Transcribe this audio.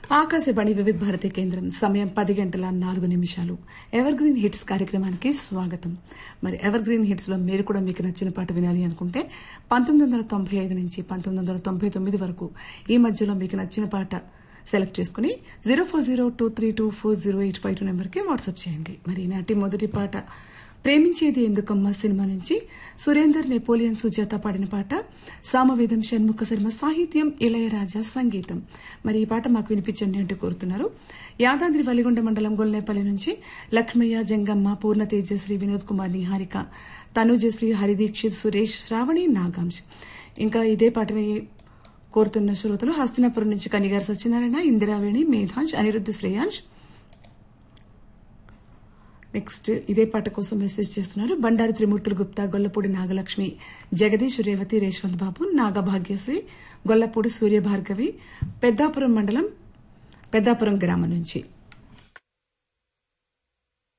ఆకాశవాణి వివిధ భారతి కేంద్రం సమయం పది గంటల నాలుగు నిమిషాలు ఎవర్ గ్రీన్ హిట్స్ కార్యక్రమానికి స్వాగతం మరి ఎవర్ గ్రీన్ హిట్స్ లో మీరు కూడా మీకు నచ్చిన పాట వినాలి అనుకుంటే పంతొమ్మిది వందల తొంభై ఐదు నుంచి పంతొమ్మిది వందల తొంభై తొమ్మిది వరకు ఈ మధ్యలో మీకు నచ్చిన పాట సెలెక్ట్ చేసుకుని zero four zero two three two four zero eight five two నెంబర్కి వాట్సాప్ చేయండి మరి ఈనాటి మొదటి పాట ప్రేమించేది ఎందుకమ్మా సినిమా నుంచి సురేందర్ నెపోలియన్ సుజాత పాడిన పాట సామవేదం షణ్ముఖ శర్మ సాహిత్యం ఇళయరాజా సంగీతం మరి ఈ పాట మాకు వినిపించండి అంటూ కోరుతున్నారు యాదాద్రి వలిగొండ మండలం గొల్నేపల్లి నుంచి లక్ష్మయ్య జంగమ్మ పూర్ణ తేజశ్రీ వినోద్ కుమార్ నిహారిక తనుజశ్రీ హరిదీక్షిత్ సురేష్ శ్రావణి నాగాంశ్ ఇంకా ఇదే పాటని కోరుతున్న శ్రోతలు హస్తినాపురం నుంచి కనిగారు సత్యనారాయణ ఇందిరావేణి మేధాంశ్ అనిరుద్ధ శ్రేయాంశ్ నెక్స్ట్ ఇదే పాట కోసం మెసేజ్ చేస్తున్నారు బండారు త్రిమూర్తులు గుప్తా గొల్లపూడి నాగలక్ష్మి జగదీష్ రేవతి రేష్వంత్ బాబు నాగభాగ్యశ్రీ గొల్లపూడి సూర్య భార్గవి పెద్దాపురం మండలం పెద్దాపురం గ్రామం నుంచి